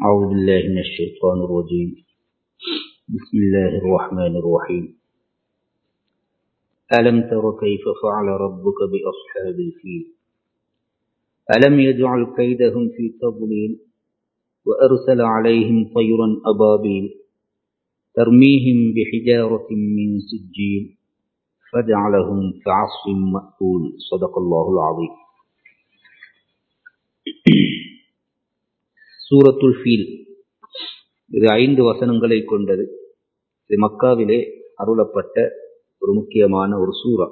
أعوذ بالله من الشيطان الرجيم بسم الله الرحمن الرحيم ألم تر كيف فعل ربك بأصحاب الفيل ألم يجعل كيدهم في تضليل وأرسل عليهم طيرا أبابيل ترميهم بحجارة من سجيل فجعلهم كعصف مأكول صدق الله العظيم சூரத்துல் ஃபீல் இது ஐந்து வசனங்களை கொண்டது இது மக்காவிலே அருளப்பட்ட ஒரு முக்கியமான ஒரு சூறா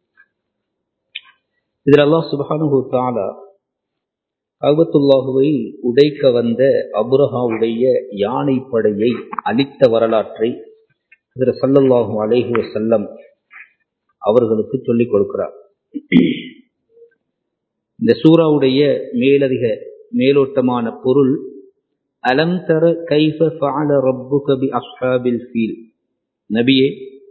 இதில் அல்லாஹ் சுபஹானு தாலா அகபத்துல்லாஹுவை உடைக்க வந்த அபுரஹாவுடைய யானை படையை அழித்த வரலாற்றை இதில் சல்லல்லாஹு அலைஹு செல்லம் அவர்களுக்கு சொல்லிக் கொடுக்கிறார் இந்த சூறாவுடைய மேலதிக மேலோட்டமான பொருள் அலம் தர கைஃப ஃபஅல ரப்புக பி அஸ்ஹாபில் ஃபீல் நபியே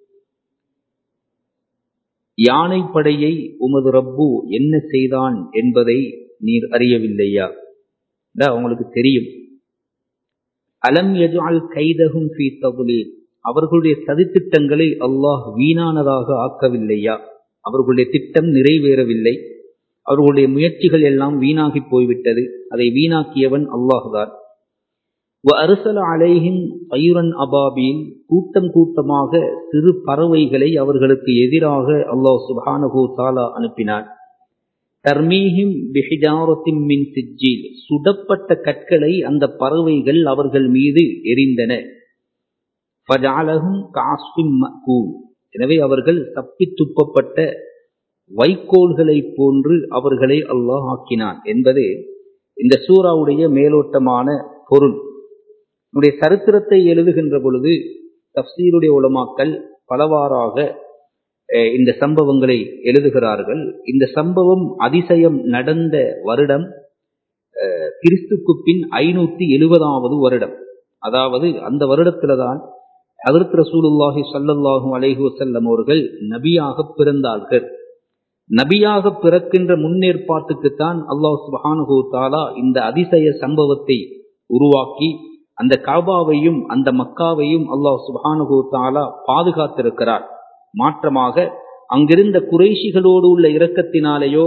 யானை படையை உமது ரப்பு என்ன செய்தான் என்பதை நீர் அறியவில்லையா அவங்களுக்கு தெரியும் அலம் எஜால் கைதகும் ஃபி தபுலீல் அவர்களுடைய சதித்திட்டங்களை அல்லாஹ் வீணானதாக ஆக்கவில்லையா அவர்களுடைய திட்டம் நிறைவேறவில்லை அவர்களுடைய முயற்சிகள் எல்லாம் வீணாகி போய்விட்டது அதை வீணாக்கியவன் அல்லாஹுதான் அருசல அலைஹின் பயுரன் அபாபில் கூட்டம் கூட்டமாக சிறு பறவைகளை அவர்களுக்கு எதிராக அல்லாஹ் சுபானகு தாலா அனுப்பினான் தர்மீஹிம் பிஹிஜாரத்தின் மின் சிஜ்ஜில் சுடப்பட்ட கற்களை அந்த பறவைகள் அவர்கள் மீது எரிந்தன ஃபஜாலகும் காஸ்பின் மக்கூல் எனவே அவர்கள் தப்பி துப்பப்பட்ட வைக்கோல்களை போன்று அவர்களை அல்லாஹ் ஆக்கினான் என்பது இந்த சூறாவுடைய மேலோட்டமான பொருள் நம்முடைய சரித்திரத்தை எழுதுகின்ற பொழுது தப்சீருடைய உலமாக்கல் பலவாறாக இந்த சம்பவங்களை எழுதுகிறார்கள் இந்த சம்பவம் அதிசயம் நடந்த வருடம் கிறிஸ்துக்கு பின் ஐநூத்தி எழுபதாவது வருடம் அதாவது அந்த வருடத்துல தான் ஹதரத் ரசூலுல்லாஹி சல்லல்லாஹு அலைஹு வசல்லம் அவர்கள் நபியாக பிறந்தார்கள் நபியாக பிறக்கின்ற முன்னேற்பாட்டுக்குத்தான் அல்லாஹ் சுபஹானுஹூ தாலா இந்த அதிசய சம்பவத்தை உருவாக்கி அந்த காபாவையும் அந்த மக்காவையும் அல்லாஹ் சுபஹானுஹூ தாலா பாதுகாத்திருக்கிறார் மாற்றமாக அங்கிருந்த குறைஷிகளோடு உள்ள இரக்கத்தினாலேயோ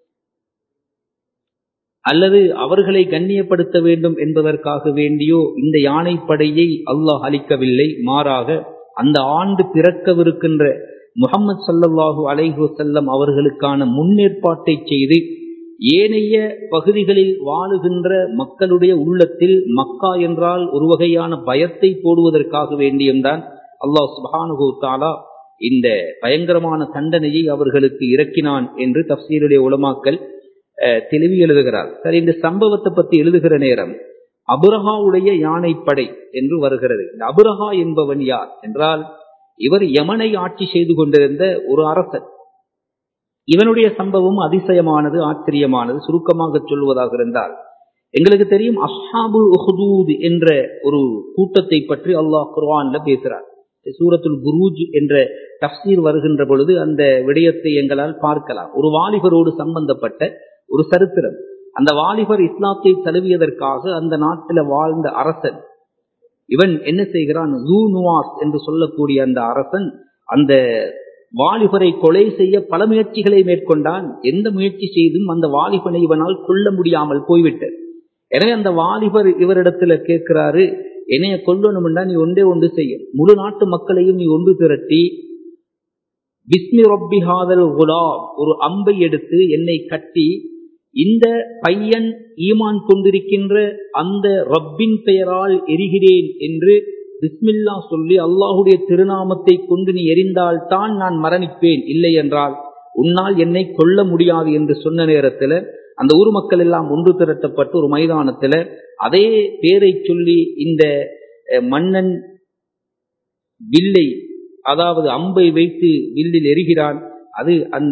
அல்லது அவர்களை கண்ணியப்படுத்த வேண்டும் என்பதற்காக வேண்டியோ இந்த யானைப்படையை அல்லாஹ் அளிக்கவில்லை மாறாக அந்த ஆண்டு பிறக்கவிருக்கின்ற முகமது சல்லல்லாஹு அலைஹு செல்லம் அவர்களுக்கான முன்னேற்பாட்டை செய்து ஏனைய பகுதிகளில் வாழுகின்ற மக்களுடைய உள்ளத்தில் மக்கா என்றால் ஒரு வகையான பயத்தை போடுவதற்காக வேண்டியம்தான் அல்லாஹ் சுபானுகு தாலா இந்த பயங்கரமான தண்டனையை அவர்களுக்கு இறக்கினான் என்று தப்சீருடைய உலமாக்கல் தெளிவு எழுதுகிறார் சரி இந்த சம்பவத்தை பத்தி எழுதுகிற நேரம் அபுரஹாவுடைய யானைப்படை என்று வருகிறது இந்த அபுரஹா என்பவன் யார் என்றால் இவர் யமனை ஆட்சி செய்து கொண்டிருந்த ஒரு அரசன் இவனுடைய சம்பவம் அதிசயமானது ஆச்சரியமானது சுருக்கமாக சொல்வதாக இருந்தால் எங்களுக்கு தெரியும் அஸ்ஹாபுல் உஹதூத் என்ற ஒரு கூட்டத்தை பற்றி அல்லாஹ் குர்வான்ல பேசுறார் சூரத்துல் குரூஜ் என்ற தப்சீர் வருகின்ற பொழுது அந்த விடயத்தை எங்களால் பார்க்கலாம் ஒரு வாலிபரோடு சம்பந்தப்பட்ட ஒரு சரித்திரம் அந்த வாலிபர் இஸ்லாத்தை தழுவியதற்காக அந்த நாட்டில் வாழ்ந்த அரசன் இவன் என்ன செய்கிறான் ஜூனுவாஸ் என்று சொல்லக்கூடிய அந்த அரசன் அந்த வாலிபரை கொலை செய்ய பல முயற்சிகளை மேற்கொண்டான் எந்த முயற்சி செய்தும் அந்த வாலிபனை இவனால் கொல்ல முடியாமல் போய்விட்டது எனவே அந்த வாலிபர் இவரிடத்துல கேட்கிறாரு என்னைய கொல்லணும்னா நீ ஒன்றே ஒன்று செய்ய முழு நாட்டு மக்களையும் நீ ஒன்று திரட்டி பிஸ்மி ரொப்பி ஹாதல் குலாப் ஒரு அம்பை எடுத்து என்னை கட்டி இந்த பையன் ஈமான் கொண்டிருக்கின்ற அந்த ரப்பின் பெயரால் எரிகிறேன் என்று பிஸ்மில்லா சொல்லி அல்லாஹுடைய திருநாமத்தை கொண்டு நீ எரிந்தால் தான் நான் மரணிப்பேன் இல்லை என்றால் உன்னால் என்னை கொல்ல முடியாது என்று சொன்ன நேரத்தில் அந்த ஊர் மக்கள் எல்லாம் ஒன்று திரட்டப்பட்டு ஒரு மைதானத்துல அதே பேரை சொல்லி இந்த மன்னன் வில்லை அதாவது அம்பை வைத்து வில்லில் எரிகிறான் அது அந்த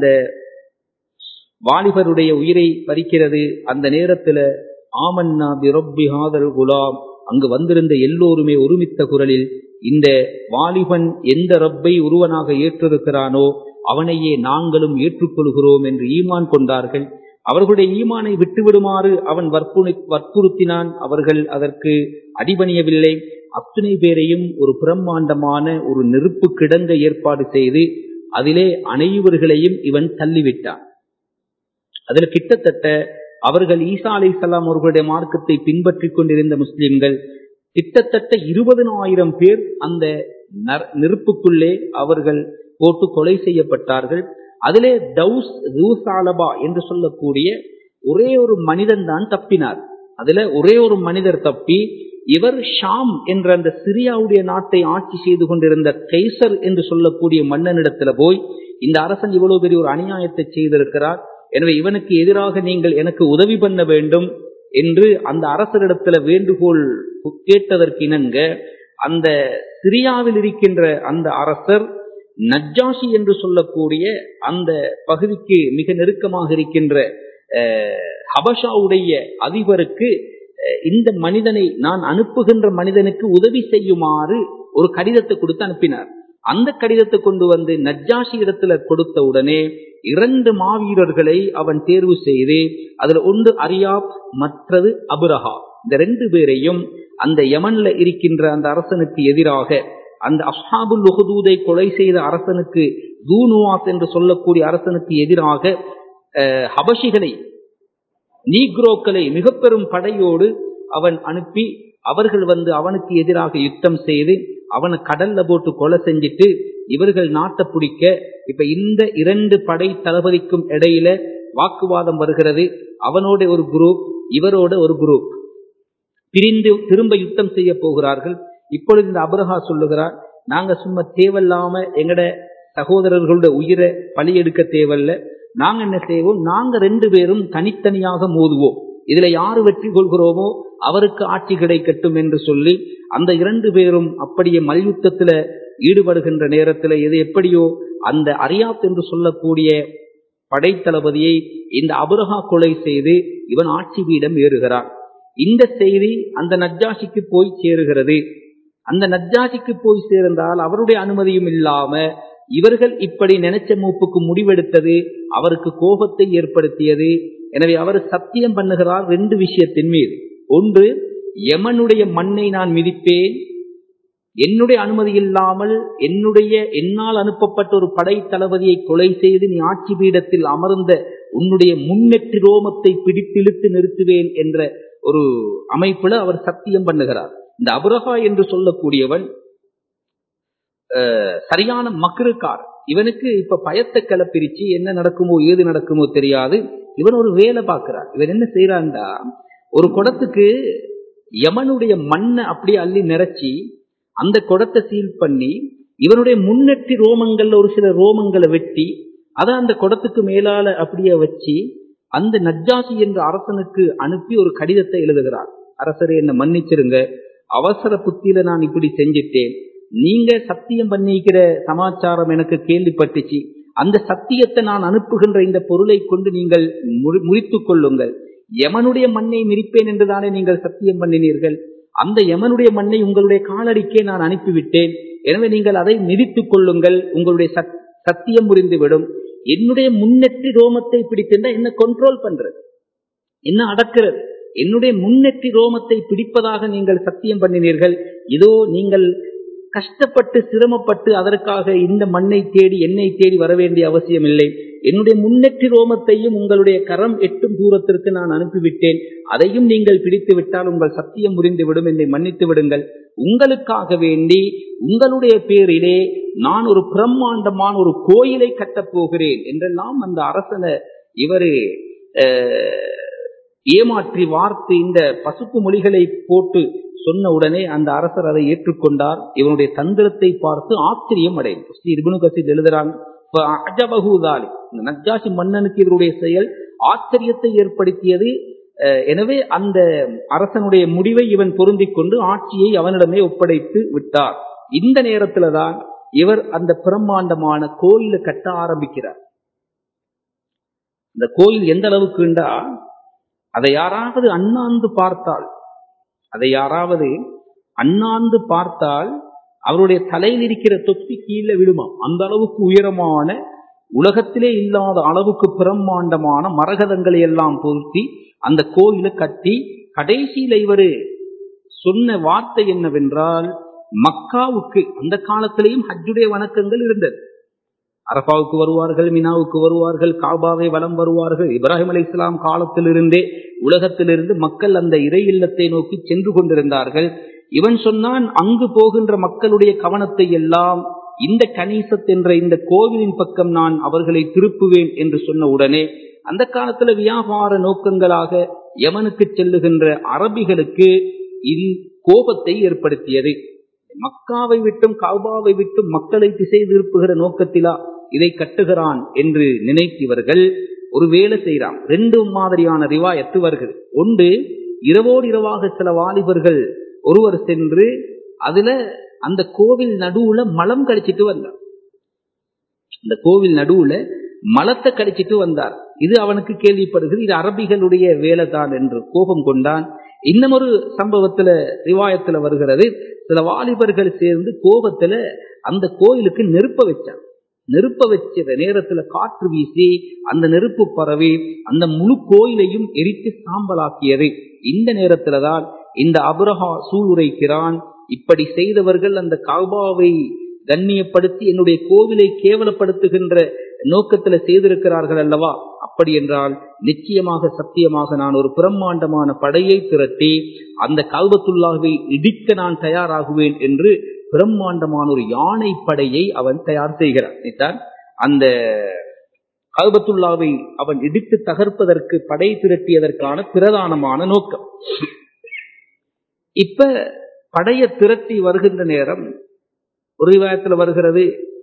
வாலிபருடைய உயிரை பறிக்கிறது அந்த நேரத்துல ஆமன்னா பிரப்பி ஹாதல் குலாம் அங்கு வந்திருந்த எல்லோருமே ஒருமித்த குரலில் இந்த வாலிபன் எந்த ரப்பை ஒருவனாக ஏற்றிருக்கிறானோ அவனையே நாங்களும் ஏற்றுக்கொள்கிறோம் என்று ஈமான் கொண்டார்கள் அவர்களுடைய ஈமானை விட்டுவிடுமாறு அவன் வற்புணி வற்புறுத்தினான் அவர்கள் அதற்கு அடிபணியவில்லை அத்தனை பேரையும் ஒரு பிரம்மாண்டமான ஒரு நெருப்பு கிடங்க ஏற்பாடு செய்து அதிலே அனைவர்களையும் இவன் தள்ளிவிட்டான் அதில் கிட்டத்தட்ட அவர்கள் ஈசா அலை சலாம் அவர்களுடைய மார்க்கத்தை பின்பற்றி கொண்டிருந்த முஸ்லிம்கள் கிட்டத்தட்ட இருபதனாயிரம் பேர் அந்த நெருப்புக்குள்ளே அவர்கள் போட்டு கொலை செய்யப்பட்டார்கள் அதிலே டவுஸ் ரூசாலபா என்று சொல்லக்கூடிய ஒரே ஒரு மனிதன் தான் தப்பினார் அதுல ஒரே ஒரு மனிதர் தப்பி இவர் ஷாம் என்ற அந்த சிரியாவுடைய நாட்டை ஆட்சி செய்து கொண்டிருந்த கைசர் என்று சொல்லக்கூடிய மன்னனிடத்துல போய் இந்த அரசன் இவ்வளவு பெரிய ஒரு அநியாயத்தை செய்திருக்கிறார் எனவே இவனுக்கு எதிராக நீங்கள் எனக்கு உதவி பண்ண வேண்டும் என்று அந்த அரசரிடத்துல வேண்டுகோள் கேட்டதற்கு இணங்க அந்த சிரியாவில் இருக்கின்ற அந்த அரசர் நஜ்ஜாஷி என்று சொல்லக்கூடிய அந்த பகுதிக்கு மிக நெருக்கமாக இருக்கின்ற ஹபஷாவுடைய அதிபருக்கு இந்த மனிதனை நான் அனுப்புகின்ற மனிதனுக்கு உதவி செய்யுமாறு ஒரு கடிதத்தை கொடுத்து அனுப்பினார் அந்த கடிதத்தை கொண்டு வந்து நஜ்ஜாஷி இடத்துல கொடுத்த உடனே இரண்டு மாவீரர்களை அவன் தேர்வு செய்து அதுல ஒன்று அரியாப் மற்றது அபுரஹா இந்த ரெண்டு பேரையும் அந்த யமன்ல இருக்கின்ற அந்த அரசனுக்கு எதிராக அந்த அஸ்ஹாபுல் உஹதூதை கொலை செய்த அரசனுக்கு தூனுவாஸ் என்று சொல்லக்கூடிய அரசனுக்கு எதிராக ஹபஷிகளை நீக்ரோக்களை மிக பெரும் படையோடு அவன் அனுப்பி அவர்கள் வந்து அவனுக்கு எதிராக யுத்தம் செய்து அவனை கடல்ல போட்டு கொலை செஞ்சுட்டு இவர்கள் நாட்டை பிடிக்க இப்ப இந்த இரண்டு படை தளபதிக்கும் இடையில வாக்குவாதம் வருகிறது அவனோட ஒரு குரூப் இவரோட ஒரு குரூப் பிரிந்து திரும்ப யுத்தம் செய்ய போகிறார்கள் இப்பொழுது இந்த அபரஹா சொல்லுகிறார் நாங்க சும்மா தேவையில்லாம எங்கட சகோதரர்களுடைய உயிரை பலி எடுக்க தேவையில்ல நாங்க என்ன செய்வோம் நாங்க ரெண்டு பேரும் தனித்தனியாக மோதுவோம் இதுல யாரு வெற்றி கொள்கிறோமோ அவருக்கு ஆட்சி கிடைக்கட்டும் என்று சொல்லி அந்த இரண்டு பேரும் அப்படியே மல்யுத்தத்துல ஈடுபடுகின்ற நேரத்துல எது எப்படியோ அந்த அரியாத் என்று சொல்லக்கூடிய படைத்தளபதியை இந்த அபுரஹா கொலை செய்து இவன் ஆட்சி பீடம் ஏறுகிறான் இந்த செய்தி அந்த நஜ்ஜாசிக்கு போய் சேருகிறது அந்த நஜ்ஜாசிக்கு போய் சேர்ந்தால் அவருடைய அனுமதியும் இல்லாம இவர்கள் இப்படி நினைச்ச மூப்புக்கு முடிவெடுத்தது அவருக்கு கோபத்தை ஏற்படுத்தியது எனவே அவர் சத்தியம் பண்ணுகிறார் ரெண்டு விஷயத்தின் மீது ஒன்று யமனுடைய மண்ணை நான் மிதிப்பேன் என்னுடைய அனுமதி இல்லாமல் என்னுடைய என்னால் அனுப்பப்பட்ட ஒரு படை தளபதியை கொலை செய்து நீ ஆட்சி பீடத்தில் அமர்ந்த உன்னுடைய முன்னெற்றி ரோமத்தை பிடித்திழுத்து நிறுத்துவேன் என்ற ஒரு அமைப்புல அவர் சத்தியம் பண்ணுகிறார் இந்த அபுரகா என்று சொல்லக்கூடியவன் சரியான மக்ருக்கார் இவனுக்கு இப்ப பயத்தை கிளப்பிரிச்சு என்ன நடக்குமோ ஏது நடக்குமோ தெரியாது இவன் ஒரு வேலை பார்க்கிறார் இவன் என்ன செய்யறான்டா ஒரு குடத்துக்கு யமனுடைய மண்ணை அப்படியே அள்ளி நிறைச்சி அந்த குடத்தை சீல் பண்ணி இவனுடைய முன்னெற்றி ரோமங்கள்ல ஒரு சில ரோமங்களை வெட்டி அதை அந்த குடத்துக்கு மேலால அப்படியே வச்சு அந்த நஜ்ஜாசி என்ற அரசனுக்கு அனுப்பி ஒரு கடிதத்தை எழுதுகிறார் அரசரை என்ன மன்னிச்சிருங்க அவசர புத்தியில நான் இப்படி செஞ்சிட்டேன் நீங்க சத்தியம் பண்ணிக்கிற சமாச்சாரம் எனக்கு கேள்விப்பட்டுச்சு அந்த சத்தியத்தை நான் அனுப்புகின்ற இந்த பொருளை கொண்டு நீங்கள் முறித்து கொள்ளுங்கள் யமனுடைய மண்ணை மிரிப்பேன் என்றுதானே நீங்கள் சத்தியம் பண்ணினீர்கள் அந்த யமனுடைய மண்ணை உங்களுடைய காலடிக்கே நான் அனுப்பிவிட்டேன் எனவே நீங்கள் அதை மிதித்துக் கொள்ளுங்கள் உங்களுடைய சத்தியம் முறிந்துவிடும் என்னுடைய முன்னெற்றி ரோமத்தை பிடித்திருந்தா என்ன கண்ட்ரோல் பண்றது என்ன அடக்கிறது என்னுடைய முன்னெற்றி ரோமத்தை பிடிப்பதாக நீங்கள் சத்தியம் பண்ணினீர்கள் இதோ நீங்கள் கஷ்டப்பட்டு சிரமப்பட்டு அதற்காக இந்த மண்ணை தேடி என்னை தேடி வர வேண்டிய அவசியம் இல்லை என்னுடைய முன்னெற்றி ரோமத்தையும் உங்களுடைய கரம் எட்டும் தூரத்திற்கு நான் அனுப்பிவிட்டேன் அதையும் நீங்கள் பிடித்து விட்டால் உங்கள் சத்தியம் முறிந்துவிடும் என்னை மன்னித்து விடுங்கள் உங்களுக்காக வேண்டி உங்களுடைய பேரிலே நான் ஒரு பிரம்மாண்டமான ஒரு கோயிலை கட்டப் போகிறேன் என்றெல்லாம் அந்த அரசனை இவரு ஏமாற்றி வார்த்து இந்த பசுப்பு மொழிகளை போட்டு சொன்ன உடனே அந்த அரசர் அதை ஏற்றுக்கொண்டார் இவனுடைய தந்திரத்தை பார்த்து ஆச்சரியம் அடையும் ஸ்ரீ இபுனு கசீத் எழுதுறாங்க நஜ்ஜாசி மன்னனுக்கு இவருடைய செயல் ஆச்சரியத்தை ஏற்படுத்தியது எனவே அந்த அரசனுடைய முடிவை இவன் பொருந்திக் கொண்டு ஆட்சியை அவனிடமே ஒப்படைத்து விட்டார் இந்த நேரத்துல தான் இவர் அந்த பிரம்மாண்டமான கோயிலை கட்ட ஆரம்பிக்கிறார் இந்த கோயில் எந்த அளவுக்குண்டா அதை யாராவது அண்ணாந்து பார்த்தால் அதை யாராவது அண்ணாந்து பார்த்தால் அவருடைய தலையில் இருக்கிற தொப்பி கீழே விடுமா அந்த அளவுக்கு உயரமான உலகத்திலே இல்லாத அளவுக்கு பிரம்மாண்டமான மரகதங்களை எல்லாம் பொருத்தி அந்த கோயிலை கட்டி கடைசியில இவரு சொன்ன வார்த்தை என்னவென்றால் மக்காவுக்கு அந்த காலத்திலேயும் ஹஜ்ஜுடைய வணக்கங்கள் இருந்தது அரபாவுக்கு வருவார்கள் மினாவுக்கு வருவார்கள் காபாவை வலம் வருவார்கள் இப்ராஹிம் அலி இஸ்லாம் காலத்திலிருந்தே உலகத்திலிருந்து மக்கள் அந்த இறை இல்லத்தை நோக்கி சென்று கொண்டிருந்தார்கள் இவன் சொன்னான் அங்கு போகின்ற மக்களுடைய கவனத்தை எல்லாம் இந்த கணீசத் என்ற இந்த கோவிலின் பக்கம் நான் அவர்களை திருப்புவேன் என்று சொன்ன உடனே அந்த காலத்துல வியாபார நோக்கங்களாக யமனுக்கு செல்லுகின்ற அரபிகளுக்கு கோபத்தை ஏற்படுத்தியது மக்காவை விட்டும் காபாவை விட்டும் மக்களை திசை திருப்புகிற நோக்கத்திலா இதை கட்டுகிறான் என்று நினைத்தவர்கள் ஒரு வேலை செய்யறான் ரெண்டு மாதிரியான ரிவாயத்து வருகிறது ஒன்று இரவோடு இரவாக சில வாலிபர்கள் ஒருவர் சென்று அதுல அந்த கோவில் நடுவுல மலம் கழிச்சிட்டு வந்தார் அந்த கோவில் நடுவுல மலத்தை கழிச்சிட்டு வந்தார் இது அவனுக்கு கேள்விப்படுகிறது இது அரபிகளுடைய வேலை தான் என்று கோபம் கொண்டான் இன்னும் ஒரு சம்பவத்துல ரிவாயத்துல வருகிறது சில வாலிபர்கள் சேர்ந்து கோபத்துல அந்த கோயிலுக்கு நெருப்ப வச்சாங்க நெருப்ப வச்ச நேரத்துல காற்று வீசி அந்த நெருப்பு பரவி அந்த முழு கோயிலையும் எரித்து சாம்பலாக்கியது இந்த நேரத்துலதான் இந்த அபுரஹா சூளுரைக்கிறான் இப்படி செய்தவர்கள் அந்த காபாவை கண்ணியப்படுத்தி என்னுடைய கோவிலை கேவலப்படுத்துகின்ற நோக்கத்துல செய்திருக்கிறார்கள் அல்லவா அப்படி என்றால் நிச்சயமாக சத்தியமாக நான் ஒரு பிரம்மாண்டமான படையை திரட்டி அந்த கல்வத்துல்லாவை இடிக்க நான் தயாராகுவேன் என்று பிரம்மாண்டமான ஒரு யானை படையை அவன் தயார் செய்கிறான் அந்த கல்பத்துல்லாவை அவன் இடித்து தகர்ப்பதற்கு படை திரட்டியதற்கான பிரதானமான நோக்கம் இப்ப படைய திரட்டி வருகின்ற நேரம் ஒரு விவாதத்தில் வருகிறது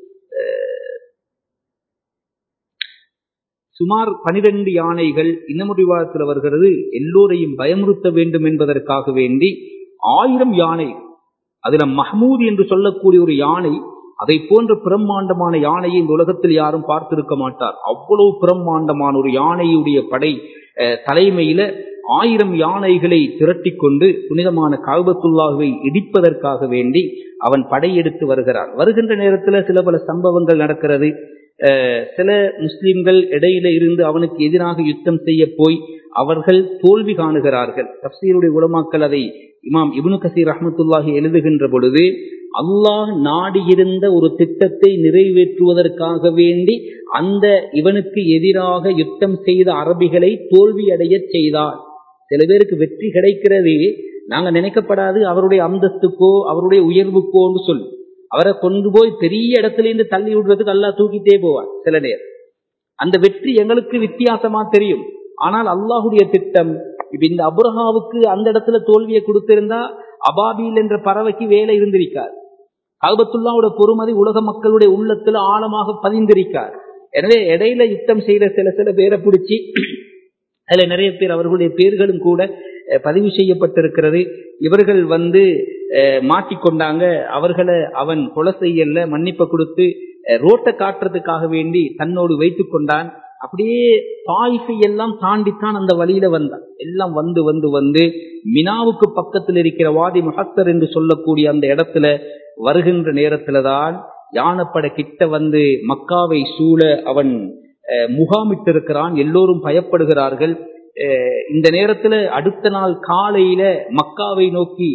சுமார் பனிரெண்டு யானைகள் இன்னமொரு விவாதத்தில் வருகிறது எல்லோரையும் பயமுறுத்த வேண்டும் என்பதற்காக வேண்டி ஆயிரம் யானை அதுல மஹமூத் என்று சொல்லக்கூடிய ஒரு யானை அதை போன்ற பிரம்மாண்டமான யானையை இந்த உலகத்தில் யாரும் பார்த்திருக்க மாட்டார் அவ்வளவு பிரம்மாண்டமான ஒரு யானையுடைய படை தலைமையில ஆயிரம் யானைகளை திரட்டி கொண்டு புனிதமான காபத்துல்லாவை இடிப்பதற்காக வேண்டி அவன் படையெடுத்து வருகிறான் வருகின்ற நேரத்தில் சில பல சம்பவங்கள் நடக்கிறது சில முஸ்லிம்கள் இடையில இருந்து அவனுக்கு எதிராக யுத்தம் செய்ய போய் அவர்கள் தோல்வி காணுகிறார்கள் தப்சீருடைய உலமாக்கள் அதை இமாம் இபுனு கசீர் ரஹமத்துல்லாஹி எழுதுகின்ற பொழுது அல்லாஹ் நாடியிருந்த ஒரு திட்டத்தை நிறைவேற்றுவதற்காக வேண்டி அந்த இவனுக்கு எதிராக யுத்தம் செய்த அரபிகளை தோல்வி அடைய செய்தார் சில பேருக்கு வெற்றி கிடைக்கிறது நாங்க நினைக்கப்படாது அவருடைய அந்தஸ்துக்கோ அவருடைய உயர்வுக்கோன்னு சொல்லி அவரை கொண்டு போய் பெரிய இடத்துல இருந்து தள்ளி விடுறதுக்கு அல்லா தூக்கிட்டே போவார் சில நேரம் அந்த வெற்றி எங்களுக்கு வித்தியாசமா தெரியும் ஆனால் அல்லாஹுடைய திட்டம் இப்ப இந்த அபுரஹாவுக்கு அந்த இடத்துல தோல்வியை கொடுத்திருந்தா அபாபில் என்ற பறவைக்கு வேலை இருந்திருக்கார் கல்பத்துல்லாவோட பொறுமதி உலக மக்களுடைய உள்ளத்துல ஆழமாக பதிந்திருக்கார் எனவே இடையில யுத்தம் செய்த சில சில பேரை பிடிச்சி அதுல நிறைய பேர் அவர்களுடைய பேர்களும் கூட பதிவு செய்யப்பட்டிருக்கிறது இவர்கள் வந்து மாட்டிக்கொண்டாங்க அவர்களை அவன் கொலை செய்யல மன்னிப்பை கொடுத்து ரோட்டை காட்டுறதுக்காக வேண்டி தன்னோடு வைத்து கொண்டான் அப்படியே தாய்ஃபை எல்லாம் தாண்டித்தான் அந்த வழியில வந்தான் எல்லாம் வந்து வந்து வந்து மினாவுக்கு பக்கத்தில் இருக்கிற வாதி மஹத்தர் என்று சொல்லக்கூடிய அந்த இடத்துல வருகின்ற நேரத்துல தான் யானப்பட கிட்ட வந்து மக்காவை சூழ அவன் முகாமிட்டிருக்கிறான் எல்லோரும் பயப்படுகிறார்கள் இந்த நேரத்துல அடுத்த நாள் காலையில மக்காவை நோக்கி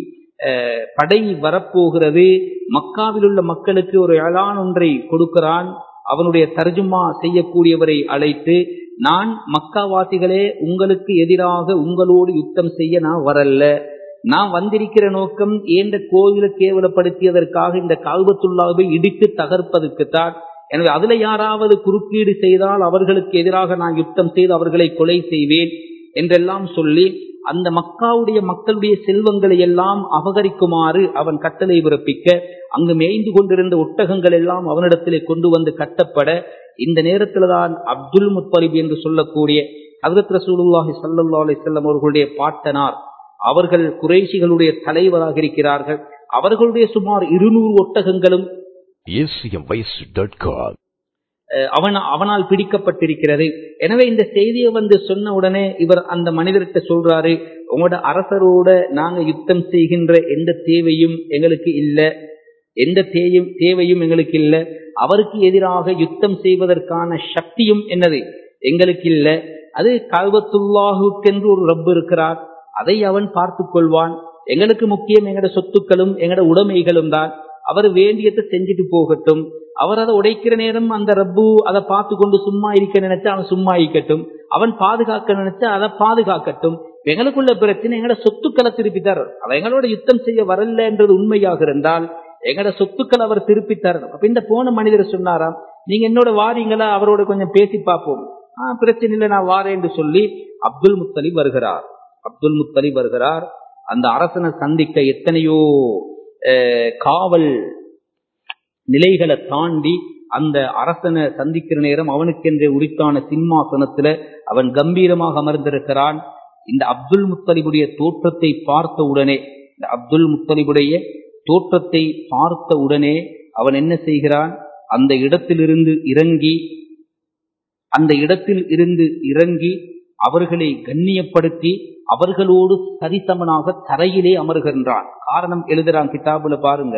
படை வரப்போகிறது மக்காவில் உள்ள மக்களுக்கு ஒரு எழான் ஒன்றை கொடுக்கிறான் அவனுடைய தர்ஜுமா செய்யக்கூடியவரை அழைத்து நான் மக்காவாசிகளே உங்களுக்கு எதிராக உங்களோடு யுத்தம் செய்ய நான் வரல நான் வந்திருக்கிற நோக்கம் ஏந்த கோயிலை கேவலப்படுத்தியதற்காக இந்த கால்பத்துள்ளாவை இடித்து தகர்ப்பதற்குத்தான் எனவே அதுல யாராவது குறுக்கீடு செய்தால் அவர்களுக்கு எதிராக நான் யுத்தம் செய்து அவர்களை கொலை செய்வேன் என்றெல்லாம் சொல்லி அந்த மக்காவுடைய மக்களுடைய செல்வங்களை எல்லாம் அபகரிக்குமாறு அவன் கட்டளை பிறப்பிக்க அங்கு மேய்ந்து கொண்டிருந்த ஒட்டகங்கள் எல்லாம் அவனிடத்திலே கொண்டு வந்து கட்டப்பட இந்த நேரத்தில்தான் அப்துல் முத்தலிப் என்று சொல்லக்கூடிய ஹசரத் ரசூலுல்லாஹி சல்லா அலிசல்லம் அவர்களுடைய பாட்டனார் அவர்கள் குறைசிகளுடைய தலைவராக இருக்கிறார்கள் அவர்களுடைய சுமார் இருநூறு ஒட்டகங்களும் அவன் அவனால் பிடிக்கப்பட்டிருக்கிறது எனவே இந்த செய்தியை வந்து சொன்ன உடனே இவர் அந்த மனிதர்கிட்ட சொல்றாரு உங்களோட அரசரோட நாங்க யுத்தம் செய்கின்ற எந்த தேவையும் எங்களுக்கு இல்லை எந்த தேயும் தேவையும் எங்களுக்கு இல்லை அவருக்கு எதிராக யுத்தம் செய்வதற்கான சக்தியும் என்னது எங்களுக்கு இல்லை அது கல்வத்துல்லாஹுக்கென்று ஒரு ரப்பு இருக்கிறார் அதை அவன் பார்த்து கொள்வான் எங்களுக்கு முக்கியம் எங்கட சொத்துக்களும் எங்கட உடைமைகளும் தான் அவர் வேண்டியதை செஞ்சுட்டு போகட்டும் அவர் அதை உடைக்கிற நேரம் அந்த ரப்பு அதை பார்த்து கொண்டு சும்மா இருக்க நினைச்சா அவன் சும்மா இருக்கட்டும் அவன் பாதுகாக்க நினைச்சா அதை பாதுகாக்கட்டும் எங்களுக்குள்ள பிரச்சனை எங்கட சொத்துக்களை திருப்பி தரணும் அவன் எங்களோட யுத்தம் செய்ய வரல என்றது உண்மையாக இருந்தால் எங்கட சொத்துக்கள் அவர் திருப்பி தரணும் அப்ப இந்த போன மனிதர் சொன்னாராம் நீங்க என்னோட வாரீங்களா அவரோட கொஞ்சம் பேசி பார்ப்போம் ஆஹ் பிரச்சனை இல்லை நான் வாரேன் என்று சொல்லி அப்துல் முத்தலிப் வருகிறார் அப்துல் முத்தலிப் வருகிறார் அந்த அரசனை சந்திக்க எத்தனையோ காவல் நிலைகளை தாண்டி அந்த அரசனை சந்திக்கிற நேரம் அவனுக்கென்றே உரித்தான சிம்மாசனத்துல அவன் கம்பீரமாக அமர்ந்திருக்கிறான் இந்த அப்துல் முத்தலிபுடைய தோற்றத்தை பார்த்த உடனே இந்த அப்துல் முத்தலிபுடைய தோற்றத்தை பார்த்த உடனே அவன் என்ன செய்கிறான் அந்த இடத்திலிருந்து இறங்கி அந்த இடத்தில் இருந்து இறங்கி அவர்களை கண்ணியப்படுத்தி அவர்களோடு சரிசமனாக தரையிலே அமர்கின்றான் காரணம் எழுதுறான் கிதாபுல பாருங்க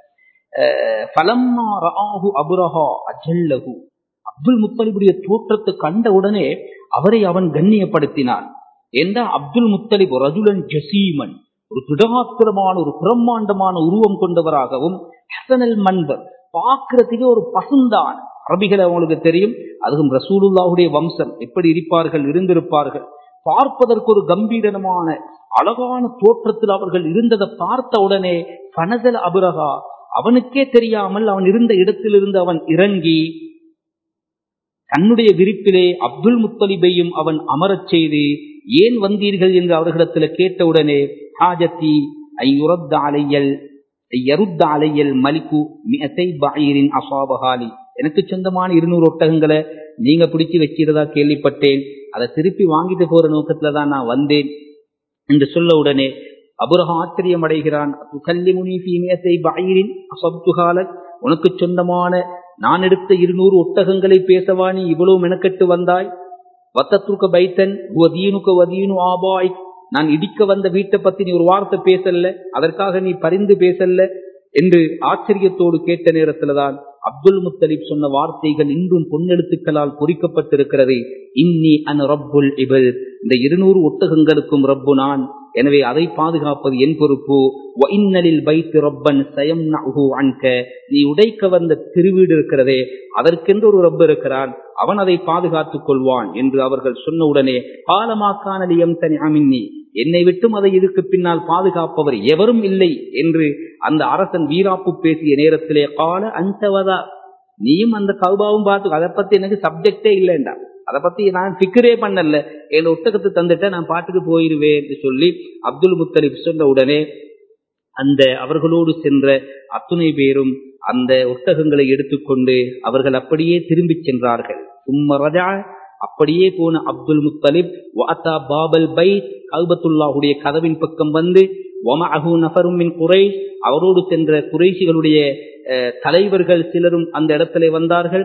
அப்துல் முத்தலிபுடைய தோற்றத்தை கண்ட உடனே அவரை அவன் கண்ணியப்படுத்தினான் என்ற அப்துல் முத்தலிப் ரஜுலன் ஜசீமன் ஒரு திடகாத்திரமான ஒரு பிரம்மாண்டமான உருவம் கொண்டவராகவும் ஹசனல் மன்பர் பார்க்கறதுக்கு ஒரு பசுந்தான் அரபிகள் அவங்களுக்கு தெரியும் அதுவும் ரசூலுல்லாவுடைய வம்சம் எப்படி இருப்பார்கள் இருந்திருப்பார்கள் பார்ப்பதற்கு ஒரு கம்பீரமான அழகான தோற்றத்தில் அவர்கள் இருந்ததை பார்த்த உடனே பனதல் அபுரகா அவனுக்கே தெரியாமல் அவன் இருந்த இடத்திலிருந்து அவன் இறங்கி தன்னுடைய விரிப்பிலே அப்துல் முத்தலிபையும் அவன் அமரச் செய்து ஏன் வந்தீர்கள் என்று அவர்களிடத்தில் கேட்டவுடனே ஹாஜத்தி ஐயுரத் அலையல் யருத்த அலையல் மலிக்கு மியத்தை பாயிரின் அசாபகாலி எனக்கு சொந்தமான இருநூறு ஒட்டகங்களை நீங்க பிடிச்சு வச்சிருந்தா கேள்விப்பட்டேன் அதை திருப்பி வாங்கிட்டு போற நோக்கத்துல தான் நான் வந்தேன் என்று சொல்ல உடனே அபுரகம் ஆச்சரியம் அடைகிறான் உனக்கு சொந்தமான நான் எடுத்த இருநூறு ஒட்டகங்களை பேசவா நீ இவ்வளவு மெனக்கெட்டு வந்தாய் வத்தத்துக்க பைத்தன் வதீனுக்க வதீனு ஆபாய் நான் இடிக்க வந்த வீட்டை பத்தி நீ ஒரு வார்த்தை பேசல அதற்காக நீ பரிந்து பேசல என்று ஆச்சரியத்தோடு கேட்ட நேரத்துலதான் அப்துல் முத்தலிப் சொன்ன வார்த்தைகள் இன்றும் பொன்னெழுத்துக்களால் பொறிக்கப்பட்டிருக்கிறது இன்னி அன் ரப்புல் இபல் இந்த இருநூறு ஒட்டகங்களுக்கும் ரப்பு நான் எனவே அதை பாதுகாப்பது என் பொறுப்பு இன்னலில் வைத்து ரப்பன் சயம் அன்க நீ உடைக்க வந்த திருவீடு இருக்கிறதே அதற்கென்று ஒரு ரப்பு இருக்கிறான் அவன் அதை பாதுகாத்துக் கொள்வான் என்று அவர்கள் சொன்ன உடனே பாலமாக்கானலியம் தனி அமின்னி என்னை விட்டும் அதை இதுக்கு பின்னால் பாதுகாப்பவர் எவரும் இல்லை என்று அந்த அரசன் வீராப்பு பேசிய நேரத்திலே கால அந்தவதா நீயும் அந்த கௌபாவும் பார்த்து அதை பத்தி எனக்கு சப்ஜெக்டே இல்லைண்டா அதை பத்தி நான் பிக்கரே பண்ணல என் ஒட்டகத்தை தந்துட்ட நான் பாட்டுக்கு போயிருவேன் என்று சொல்லி அப்துல் முத்தலிப் சொன்ன உடனே அந்த அவர்களோடு சென்ற அத்துணை பேரும் அந்த ஒட்டகங்களை எடுத்துக்கொண்டு அவர்கள் அப்படியே திரும்பி சென்றார்கள் சும்மரஜா அப்படியே போன அப்துல் முத்தலிப் வாத்தா பாபல் பை கல்பத்துல்லாஹுடைய கதவின் பக்கம் வந்து ஒமஅஹு நஃபரும் மின் குறை அவரோடு சென்ற குறைசிகளுடைய தலைவர்கள் சிலரும் அந்த இடத்திலே வந்தார்கள்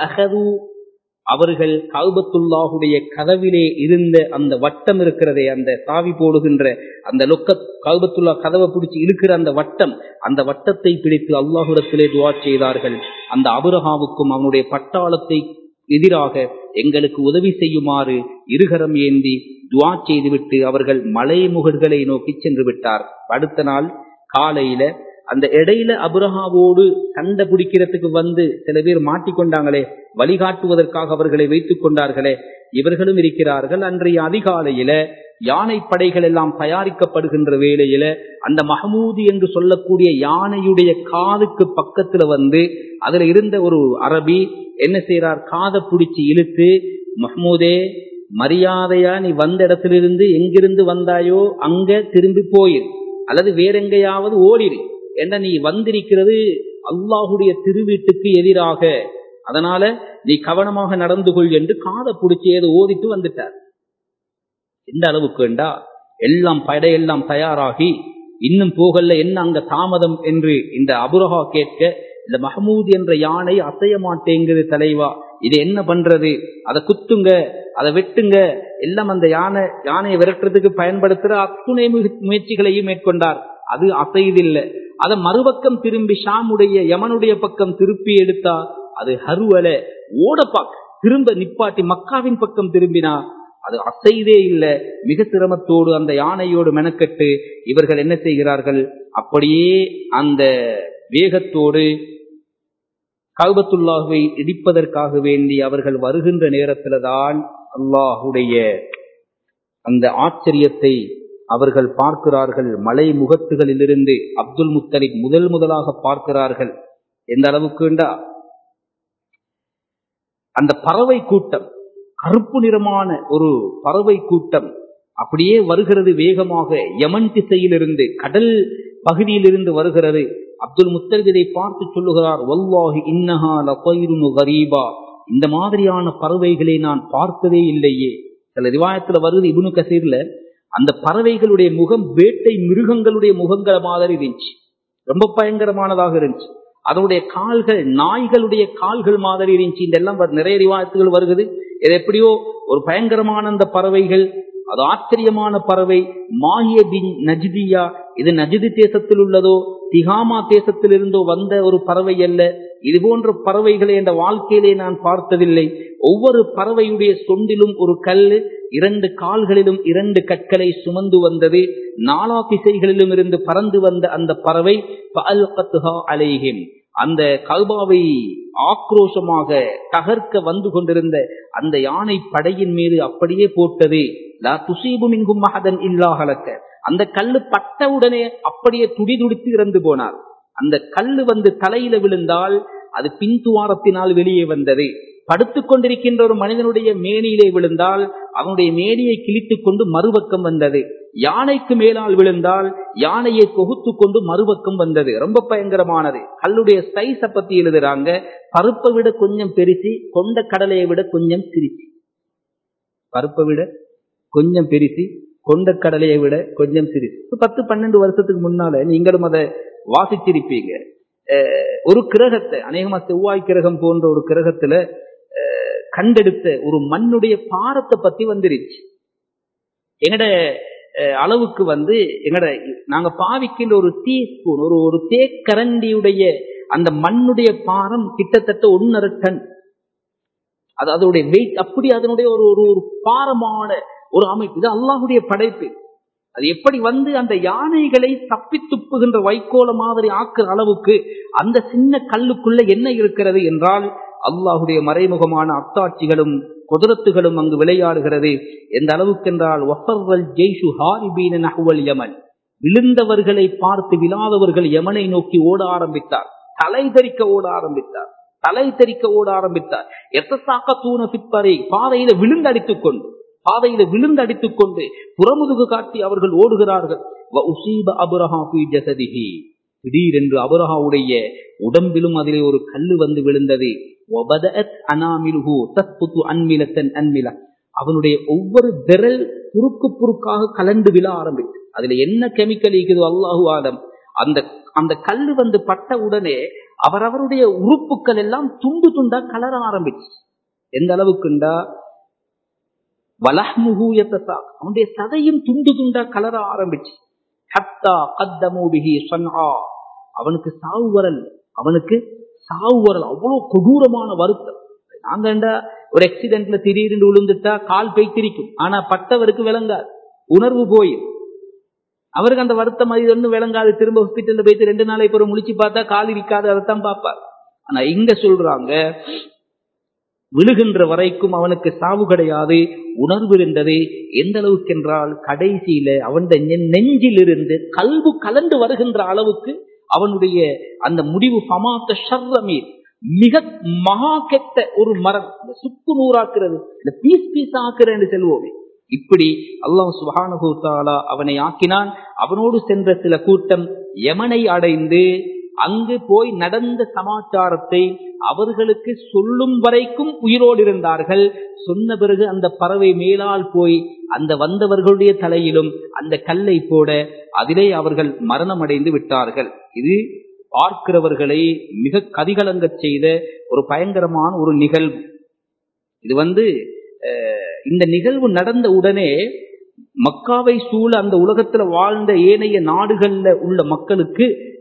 அவர்கள் கல்பத்துல்லாஹுடைய கதவிலே இருந்த அந்த வட்டம் இருக்கிறதே அந்த சாவி போடுகின்ற அந்த லொக்க கல்பத்துல்லா கதவை பிடிச்சு இழுக்கிற அந்த வட்டம் அந்த வட்டத்தை பிடித்து அல்லாஹுடத்திலே துவா செய்தார்கள் அந்த அபுரஹாவுக்கும் அவனுடைய பட்டாளத்தை எதிராக எங்களுக்கு உதவி செய்யுமாறு இருகரம் ஏந்தி துவா செய்துவிட்டு அவர்கள் மலை முகர்களை நோக்கி சென்று விட்டார் அடுத்த நாள் காலையில அந்த இடையில அபுரஹாவோடு சண்டை பிடிக்கிறதுக்கு வந்து சில பேர் மாட்டிக்கொண்டாங்களே வழிகாட்டுவதற்காக அவர்களை வைத்துக் கொண்டார்களே இவர்களும் இருக்கிறார்கள் அன்றைய அதிகாலையில யானை படைகள் எல்லாம் தயாரிக்கப்படுகின்ற வேளையில அந்த மஹமூதி என்று சொல்லக்கூடிய யானையுடைய காதுக்கு பக்கத்துல வந்து அதுல இருந்த ஒரு அரபி என்ன செய்யறார் காதை பிடிச்சி இழுத்து மஹமூதே மரியாதையா நீ வந்த இடத்திலிருந்து எங்கிருந்து வந்தாயோ அங்க திரும்பி போயிரு அல்லது வேற எங்கேயாவது ஓடிரு என்ன நீ வந்திருக்கிறது அல்லாஹுடைய திருவீட்டுக்கு எதிராக அதனால நீ கவனமாக நடந்து கொள் என்று காதை பிடிச்சி ஏதோ ஓதிட்டு வந்துட்டார் எந்த அளவுக்கு வேண்டா எல்லாம் படையெல்லாம் தயாராகி இன்னும் போகல என்ன அங்க தாமதம் என்று இந்த அபுரஹா கேட்க இந்த மஹமூத் என்ற யானை அசைய மாட்டேங்குது தலைவா இது என்ன பண்றது அதை குத்துங்க அதை வெட்டுங்க எல்லாம் அந்த யானை யானையை விரட்டுறதுக்கு பயன்படுத்துற அத்துணை முயற்சிகளையும் மேற்கொண்டார் அது அசைதில்லை அதை மறுபக்கம் திரும்பி ஷாமுடைய யமனுடைய பக்கம் திருப்பி எடுத்தா அது ஹருவல ஓடப்பாக்கு திரும்ப நிப்பாட்டி மக்காவின் பக்கம் திரும்பினா அது அசைதே இல்ல மிக சிரமத்தோடு அந்த யானையோடு மெனக்கட்டு இவர்கள் என்ன செய்கிறார்கள் அப்படியே அந்த வேகத்தோடு கல்பத்துல்லாஹுவை இடிப்பதற்காக வேண்டி அவர்கள் வருகின்ற நேரத்துல தான் அல்லாஹுடைய அந்த ஆச்சரியத்தை அவர்கள் பார்க்கிறார்கள் மலை முகத்துகளிலிருந்து அப்துல் முத்தலிப் முதல் முதலாக பார்க்கிறார்கள் எந்த அளவுக்குண்டா அந்த பறவை கூட்டம் கருப்பு நிறமான ஒரு பறவை கூட்டம் அப்படியே வருகிறது வேகமாக யமன் திசையிலிருந்து கடல் பகுதியிலிருந்து வருகிறது அப்துல் முத்தலிப் இதை பார்த்து சொல்லுகிறார் வல்லாஹி இன்னஹா லகைருனு கரீபா இந்த மாதிரியான பறவைகளை நான் பார்த்ததே இல்லையே சில ரிவாயத்துல வருது இபுனு கசீர்ல அந்த பறவைகளுடைய முகம் வேட்டை மிருகங்களுடைய முகங்கள மாதிரி இருந்துச்சு ரொம்ப பயங்கரமானதாக இருந்துச்சு அதனுடைய கால்கள் நாய்களுடைய கால்கள் மாதிரி இருந்துச்சு இதெல்லாம் நிறைய ரிவாயத்துகள் வருகிறது இது எப்படியோ ஒரு பயங்கரமான அந்த பறவைகள் அது ஆச்சரியமான பறவை மாஹிய பின் நஜ்தியா இது நஜிது தேசத்தில் உள்ளதோ திகாமா தேசத்திலிருந்தோ வந்த ஒரு பறவை அல்ல இது போன்ற பறவைகளை என்ற வாழ்க்கையிலே நான் பார்த்ததில்லை ஒவ்வொரு பறவையுடைய சொண்டிலும் ஒரு கல் இரண்டு கால்களிலும் இரண்டு கற்களை சுமந்து வந்தது நாலா திசைகளிலும் இருந்து பறந்து வந்த அந்த பறவை அலைஹிம் அந்த கல்பாவை ஆக்ரோஷமாக தகர்க்க வந்து கொண்டிருந்த அந்த யானை படையின் மீது அப்படியே போட்டது லா துசீபு மின்கும் மகதன் இல்லாஹலக்க அந்த கல்லு பட்டவுடனே அப்படியே துடி துடித்து இறந்து போனார் அந்த கல்லு வந்து தலையில விழுந்தால் அது பின்துவாரத்தினால் வெளியே வந்தது படுத்துக் கொண்டிருக்கின்ற ஒரு மனிதனுடைய மேனியிலே விழுந்தால் அவனுடைய மேனியை கிழித்துக் கொண்டு மறுபக்கம் வந்தது யானைக்கு மேலால் விழுந்தால் யானையை தொகுத்து கொண்டு மறுபக்கம் வந்தது ரொம்ப பயங்கரமானது கல்லுடைய சைஸ பத்தி எழுதுறாங்க பருப்பை விட கொஞ்சம் பெருசி கொண்ட கடலையை விட கொஞ்சம் சிரிசி பருப்பை விட கொஞ்சம் பெருசி கொண்ட கடலையை விட கொஞ்சம் சிரிசி பத்து பன்னெண்டு வருஷத்துக்கு முன்னால நீங்களும் அதை வாசிச்சிருப்பீங்க ஒரு கிரகத்தை அநேகமா செவ்வாய் கிரகம் போன்ற ஒரு கிரகத்துல கண்டெடுத்த ஒரு மண்ணுடைய பாரத்தை பத்தி வந்துருச்சு எங்கட அளவுக்கு வந்து எங்கட நாங்க பாவிக்கின்ற ஒரு டீ ஸ்பூன் ஒரு ஒரு தேக்கரண்டியுடைய அந்த மண்ணுடைய பாரம் கிட்டத்தட்ட ஒன்னரை டன் அது அதனுடைய வெயிட் அப்படி அதனுடைய ஒரு ஒரு ஒரு பாரமான ஒரு அமைப்பு இது அல்லாஹுடைய படைப்பு அது எப்படி வந்து அந்த யானைகளை தப்பி துப்புகின்ற வைக்கோல மாதிரி ஆக்குற அளவுக்கு அந்த சின்ன கல்லுக்குள்ள என்ன இருக்கிறது என்றால் அல்லாஹுடைய மறைமுகமான அத்தாட்சிகளும் குதிரத்துகளும் அங்கு விளையாடுகிறது எந்த அளவுக்கு என்றால் யமன் விழுந்தவர்களை பார்த்து விழாதவர்கள் யமனை நோக்கி ஓட ஆரம்பித்தார் தலை தரிக்க ஓட ஆரம்பித்தார் தலை தரிக்க ஓட ஆரம்பித்தார் எத்தசாக்க தூண பிற்பறை பாதையில விழுந்தடித்துக் கொண்டு பாதையில விழுந்தடித்துக் கொண்டு புறமுதுகு காட்டி அவர்கள் ஓடுகிறார்கள் திடீரென்று அபுரஹாவுடைய உடம்பிலும் அதிலே ஒரு கல்லு வந்து விழுந்தது அவனுடைய ஒவ்வொரு விரல் குறுக்கு குறுக்காக கலந்து விழ ஆரம்பித்து அதுல என்ன கெமிக்கல் இருக்குதோ அல்லாஹு ஆலம் அந்த அந்த கல்லு வந்து பட்ட உடனே அவரவருடைய உறுப்புகள் எல்லாம் துண்டு துண்டா கலர ஆரம்பிச்சு எந்த அளவுக்குண்டா வலஹ்முகூயத்தா அவனுடைய சதையும் துண்டு துண்டா கலர ஆரம்பிச்சு ஹத்தா கத்தமூபிகி சன்ஹா அவனுக்கு சாவு வரல் அவனுக்கு சாவு வரல் அவ்வளவு கொடூரமான வருத்தம் நாங்க ஒரு ஆக்சிடென்ட்ல திடீர்னு விழுந்துட்டா கால் பெய்த்திருக்கும் ஆனா பட்டவருக்கு விளங்காது உணர்வு போயிடும் அவருக்கு அந்த வருத்தம் அது ஒன்றும் விளங்காது திரும்ப ஹாஸ்பிட்டல்ல போயிட்டு ரெண்டு நாளை பிறகு முழிச்சு பார்த்தா கால் இருக்காது அதைத்தான் பார்ப்பார் ஆனா இங்க சொல்றாங்க விழுகின்ற வரைக்கும் அவனுக்கு சாவு கிடையாது உணர்வு இருந்தது எந்த அளவுக்கு என்றால் கடைசியில அவன் நெஞ்சிலிருந்து கல்வு கலந்து வருகின்ற அளவுக்கு அவனுடைய அந்த முடிவு சமாத்த ஷர்ரமீர் மிக மகா கெட்ட ஒரு மரம் இந்த சுக்கு நூறாக்குறது இந்த பீஸ் பீஸ் ஆக்குறேன்னு செல்வோமே இப்படி அல்லாஹ் சுபானுகூத்தாலா அவனை ஆக்கினான் அவனோடு சென்ற சில கூட்டம் யமனை அடைந்து அங்கு போய் நடந்த சமாச்சாரத்தை அவர்களுக்கு சொல்லும் வரைக்கும் உயிரோடு இருந்தார்கள் சொன்ன பிறகு அந்த பறவை மேலால் போய் அந்த வந்தவர்களுடைய தலையிலும் அந்த கல்லை போட அதிலே அவர்கள் மரணம் அடைந்து விட்டார்கள் இது பார்க்கிறவர்களை மிக கதிகலங்க செய்த ஒரு பயங்கரமான ஒரு நிகழ்வு இது வந்து இந்த நிகழ்வு நடந்த உடனே மக்காவை சூழ அந்த உலகத்துல வாழ்ந்த ஏனைய நாடுகள்ல உள்ள மக்களுக்கு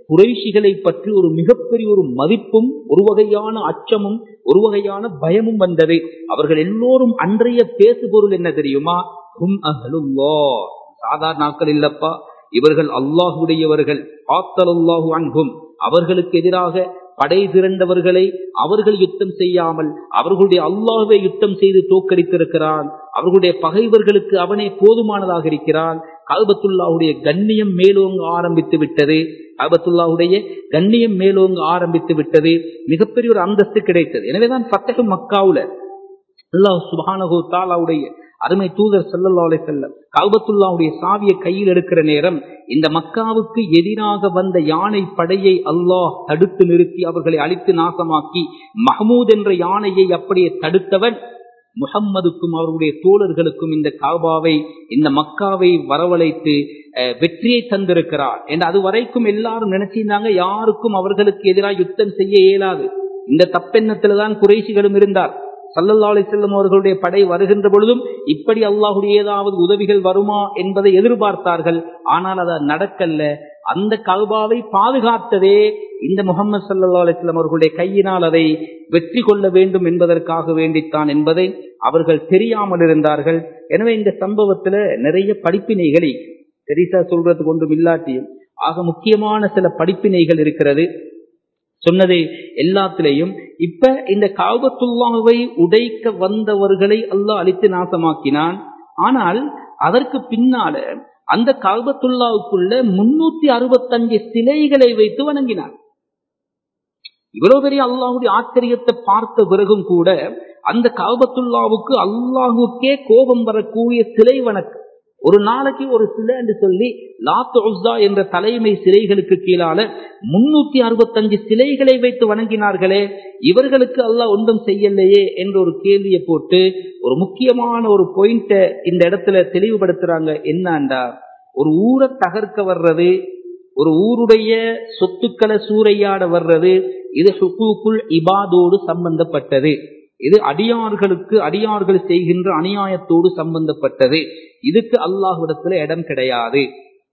குறைஷிகளை பற்றி ஒரு மிகப்பெரிய ஒரு மதிப்பும் ஒரு வகையான அச்சமும் ஒரு வகையான பயமும் வந்தது அவர்கள் எல்லோரும் அன்றைய பேசுபொருள் என்ன தெரியுமா ஹும் அஹ்லுல்லாஹ் சாதாரண நாட்கள் இல்லப்பா இவர்கள் அல்லாஹுடையவர்கள் ஆத்தலல்லாஹு அன்ஹும் அவர்களுக்கு எதிராக படை திரண்டவர்களை அவர்கள் யுத்தம் செய்யாமல் அவர்களுடைய அல்லாஹ்வை யுத்தம் செய்து தோற்கடித்திருக்கிறான் அவர்களுடைய பகைவர்களுக்கு அவனே போதுமானதாக இருக்கிறான் கல்பத்துல்லாவுடைய கண்ணியம் மேலோங்க ஆரம்பித்து விட்டது கல்பத்துல்லாவுடைய கண்ணியம் மேலோங்க ஆரம்பித்து விட்டது மிகப்பெரிய ஒரு அந்தஸ்து கிடைத்தது எனவேதான் பத்தக மக்காவுல அல்லாஹ் சுபானகு தாலாவுடைய அருமை தூதர் சல்லல்லா அலை செல்லம் கல்பத்துல்லாவுடைய சாவியை கையில் எடுக்கிற நேரம் இந்த மக்காவுக்கு எதிராக வந்த யானை படையை அல்லாஹ் தடுத்து நிறுத்தி அவர்களை அழித்து நாசமாக்கி மஹமூத் என்ற யானையை அப்படியே தடுத்தவன் முகம்மதுக்கும் அவருடைய தோழர்களுக்கும் இந்த காபாவை இந்த மக்காவை வரவழைத்து வெற்றியை தந்திருக்கிறார் என்று அது வரைக்கும் எல்லாரும் நினைச்சிருந்தாங்க யாருக்கும் அவர்களுக்கு எதிராக யுத்தம் செய்ய இயலாது இந்த தப்பெண்ணத்தில்தான் குறைசிகளும் இருந்தார் சல்லல்லா அலி செல்லம் அவர்களுடைய படை வருகின்ற பொழுதும் இப்படி அல்லாஹுடைய ஏதாவது உதவிகள் வருமா என்பதை எதிர்பார்த்தார்கள் ஆனால் அது நடக்கல்ல அந்த கல்பாவை பாதுகாத்ததே இந்த முகமது சல்லா அலிஸ்லாம் அவர்களுடைய கையினால் அதை வெற்றி கொள்ள வேண்டும் என்பதற்காக வேண்டித்தான் என்பதை அவர்கள் தெரியாமல் இருந்தார்கள் எனவே இந்த சம்பவத்துல நிறைய படிப்பினைகளை தெரிசா சொல்றதுக்கு ஒன்றும் இல்லாட்டியும் ஆக முக்கியமான சில படிப்பினைகள் இருக்கிறது சொன்னதை எல்லாத்திலையும் இப்ப இந்த காபத்துல்லாவை உடைக்க வந்தவர்களை அல்லாஹ் அழித்து நாசமாக்கினான் ஆனால் அதற்கு பின்னால அந்த காபத்துல்லாவுக்குள்ள முன்னூத்தி அறுபத்தஞ்சு சிலைகளை வைத்து வணங்கினார் இவ்வளவு பெரிய அல்லாஹுடைய ஆச்சரியத்தை பார்த்த பிறகும் கூட அந்த காபத்துல்லாவுக்கு அல்லாஹுக்கே கோபம் வரக்கூடிய சிலை வணக்கம் ஒரு நாளைக்கு ஒரு சிலை என்று சொல்லி லாத் உஸ்தா என்ற தலைமை சிலைகளுக்கு கீழால முன்னூத்தி அறுபத்தஞ்சு சிலைகளை வைத்து வணங்கினார்களே இவர்களுக்கு அல்லாஹ் ஒன்றும் செய்யலையே என்ற ஒரு கேள்வியை போட்டு ஒரு முக்கியமான ஒரு பாயிண்ட இந்த இடத்துல தெளிவுபடுத்துறாங்க என்னண்டா ஒரு ஊரை தகர்க்க வர்றது ஒரு ஊருடைய சொத்துக்களை சூறையாட வர்றது இது ஹுக்கூக்குள் இபாதோடு சம்பந்தப்பட்டது இது அடியார்களுக்கு அடியார்கள் செய்கின்ற அநியாயத்தோடு சம்பந்தப்பட்டது இதுக்கு அல்லாஹ்விடத்துல இடம் கிடையாது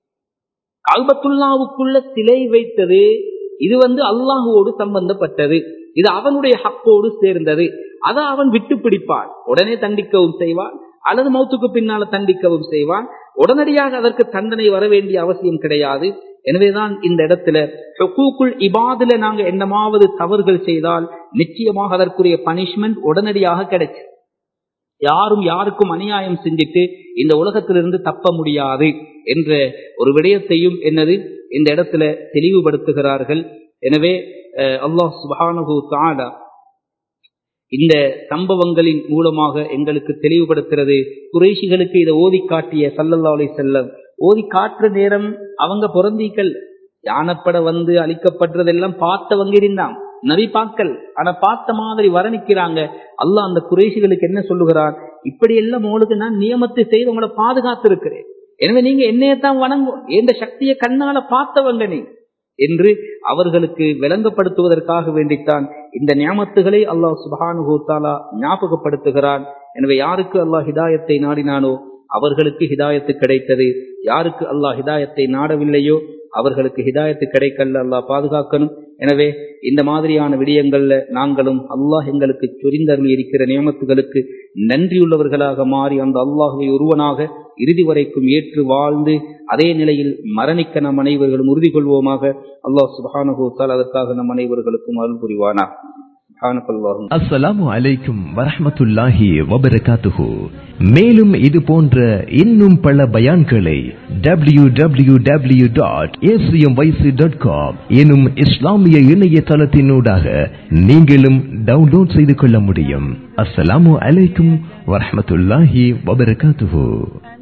கல்பத்துல்லாவுக்குள்ள சிலை வைத்தது இது வந்து அல்லாஹுவோடு சம்பந்தப்பட்டது இது அவனுடைய ஹக்கோடு சேர்ந்தது அதை அவன் விட்டு பிடிப்பான் உடனே தண்டிக்கவும் செய்வான் அல்லது மௌத்துக்கு பின்னால தண்டிக்கவும் செய்வான் உடனடியாக அதற்கு தண்டனை வர வேண்டிய அவசியம் கிடையாது எனவேதான் இந்த இடத்துல ஹுக்கூக்குள் இபாதுல நாங்க என்னமாவது தவறுகள் செய்தால் நிச்சயமாக அதற்குரிய பனிஷ்மெண்ட் உடனடியாக கிடைச்சு யாரும் யாருக்கும் அநியாயம் செஞ்சுட்டு இந்த உலகத்திலிருந்து தப்ப முடியாது என்ற ஒரு விடயத்தையும் என்னது இந்த இடத்துல தெளிவுபடுத்துகிறார்கள் எனவே அல்லாஹ் சுபானு தாலா இந்த சம்பவங்களின் மூலமாக எங்களுக்கு தெளிவுபடுத்துறது குறைஷிகளுக்கு இதை ஓதி காட்டிய சல்லல்லா அலி செல்லம் ஓதி காட்டுற நேரம் அவங்க பிறந்தீக்கள் யானப்பட வந்து அழிக்கப்படுறதெல்லாம் பார்த்தவங்க இருந்தான் நபி பாக்கல் ஆனா பார்த்த மாதிரி வர்ணிக்கிறாங்க அல்லாஹ் அந்த குறைசிகளுக்கு என்ன சொல்லுகிறான் இப்படி எல்லாம் உங்களுக்கு நான் நியமத்தை செய்து உங்களை பாதுகாத்து இருக்கிறேன் எனவே நீங்க என்னையத்தான் வணங்கும் எந்த சக்தியை கண்ணால பார்த்தவங்க நீ என்று அவர்களுக்கு விளங்கப்படுத்துவதற்காக வேண்டித்தான் இந்த ஞாபகத்துகளை அல்லாஹ் சுபானுகூத்தாலா ஞாபகப்படுத்துகிறான் எனவே யாருக்கு அல்லாஹ் ஹிதாயத்தை நாடினானோ அவர்களுக்கு ஹிதாயத்து கிடைத்தது யாருக்கு அல்லாஹ் ஹிதாயத்தை நாடவில்லையோ அவர்களுக்கு ஹிதாயத்து கிடைக்கல அல்லாஹ் பாதுகாக்கணும் எனவே இந்த மாதிரியான விடயங்கள்ல நாங்களும் அல்லாஹ் எங்களுக்கு சொரிந்தருள் இருக்கிற நியமத்துகளுக்கு நன்றியுள்ளவர்களாக மாறி அந்த அல்லாஹுவை ஒருவனாக இறுதி வரைக்கும் ஏற்று வாழ்ந்து அதே நிலையில் மரணிக்க நம் அனைவர்களும் உறுதி கொள்வோமாக அல்லாஹ் சுபானுகூத்தால் அதற்காக நம் அனைவர்களுக்கும் அருள் புரிவானா அஸ்ஸலாமு அலைக்கும் வரஹமத்துல்லாஹி வபரகாத்துஹு மேலும் இது போன்ற இன்னும் பல பயான்களை W W W dot A C M Y C dot com எனும் இஸ்லாமிய இணையதளத்தினூடாக நீங்களும் டவுன்லோட் செய்து கொள்ள முடியும் அஸ்ஸலாமு அலைக்கும் வரஹமத்துல்லாஹி வபரகாத்துஹு